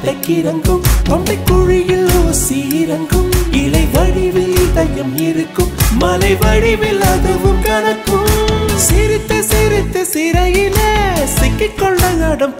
தொண்டைக்கிறங்கும் தொண்டை குழியில் ஊசி இறங்கும் இலை வடிவில் இதயம் இருக்கும் மலை வடிவில் அதுவும் கணக்கும் சிரித்து சிரித்து சிறையில சிக்கிக்கொள்ள அடம்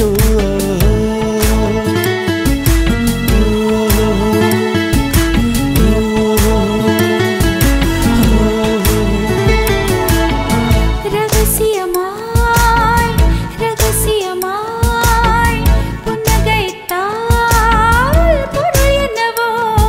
ரகசியமாய் ரகசியமாய் புன்னகைத்தால் பொருள் என்னவோ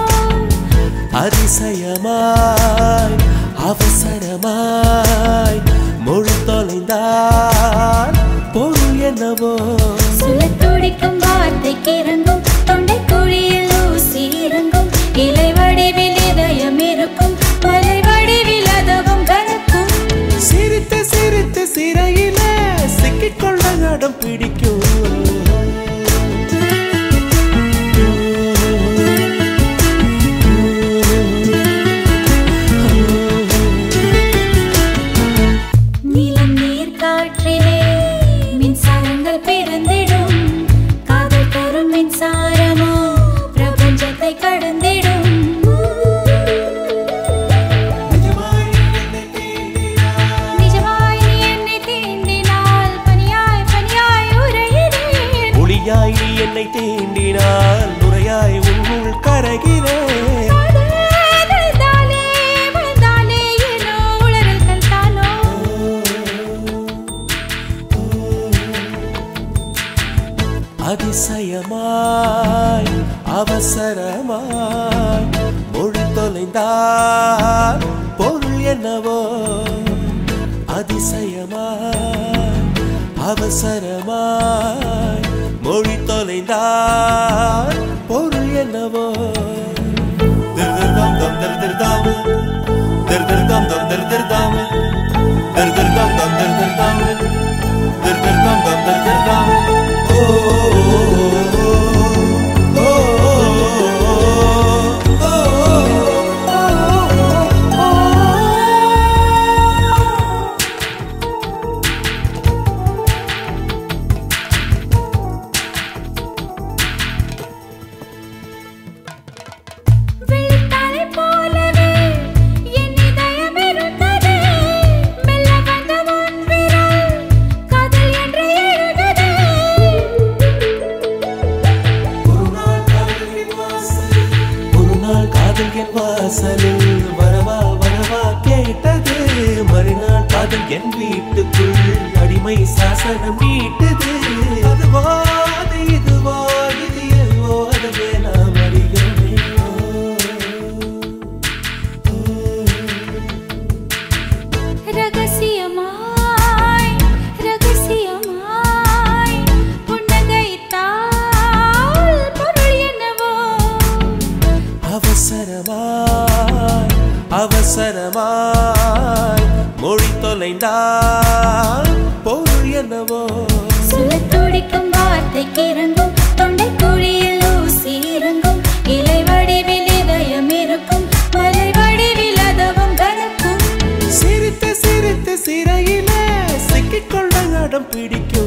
அதிசயமாய் அவசரமாய் மொழி தொலைந்தால் பொருள் என்னவோ சொல்லத் துடிக்கும் வார்த்தைக்கு இறங்கும் தொண்டை குழியில் ஊசி இறங்கும் இலை வடிவில் இதயம் இருக்கும் மலை வடிவில் அதுவும் கணக்கும் சிரித்து சிரித்து சிறையில சிக்கிக்கொள்ள அடம் பிடிக்கும் நிலம் நீர் காற்றிலே மின்சாரங்கள் பிறந்திடும் காதல் தரும் மின்சாரமோ பிரபஞ்சத்தை கடந்திடும் நிஜமாய் நீ என்னை தீண்டினால் பனியாய் பனியாய் உரைகிறேன் ஒளியாய் நீ என்னை தீண்டினால் நுரையாய் உன்னுள் கரகிறேன் காதல்தாலே வந்தாலே ஏனோ உளறல்கள் தானோ அதிசயமாய் அவசரமாய் மொழி தொலைந்தால் பொருள் என்னவோ அதிசயமாய் அவசரமாய் மொழி தொலைந்தால் பொருள் என்னவோ திருதிருதாம் தம் திருதிருதாம் திருதிருதாம் தம் திருதிருதாம் திருதிருதாம் தம் திருதிருதாம் திருதிருதாம் தம் திருதிருதாம் ஓ ஓ வெள்ளித்தாரை போலவே என் இதயம் இருந்தது மெல்ல வந்த உன் விரல் காதல் என்று எழுதது ஒரு நாள் காதல் என் வாசலில் வரவா வரவா கேட்டது மறுநாள் காதல் என் வீட்டுக்குள் அடிமை சாசனம் நீட்டது அதுவா அது இதுவா இது எதுவோ அதுவே நாம் அறிகிறோமே ரகசியமாய் ரகசியமாய் புன்னகைத்தால் பொருள் என்னவோ அவசரமாய் அவசரமாய் மொழி தொலைந்தால் பொருள் என்னவோ சொல்லத் துடிக்கும் வார்த்தைக்கு இறங்கும் தொண்டை குழியில் ஊசி இறங்கும் இலை வடிவில் இதயம் இருக்கும் மலை வடிவில் அதுவும் கணக்கும் சிரித்து சிரித்து சிறையில சிக்கிக்கொள்ள அடம் பிடிக்கும்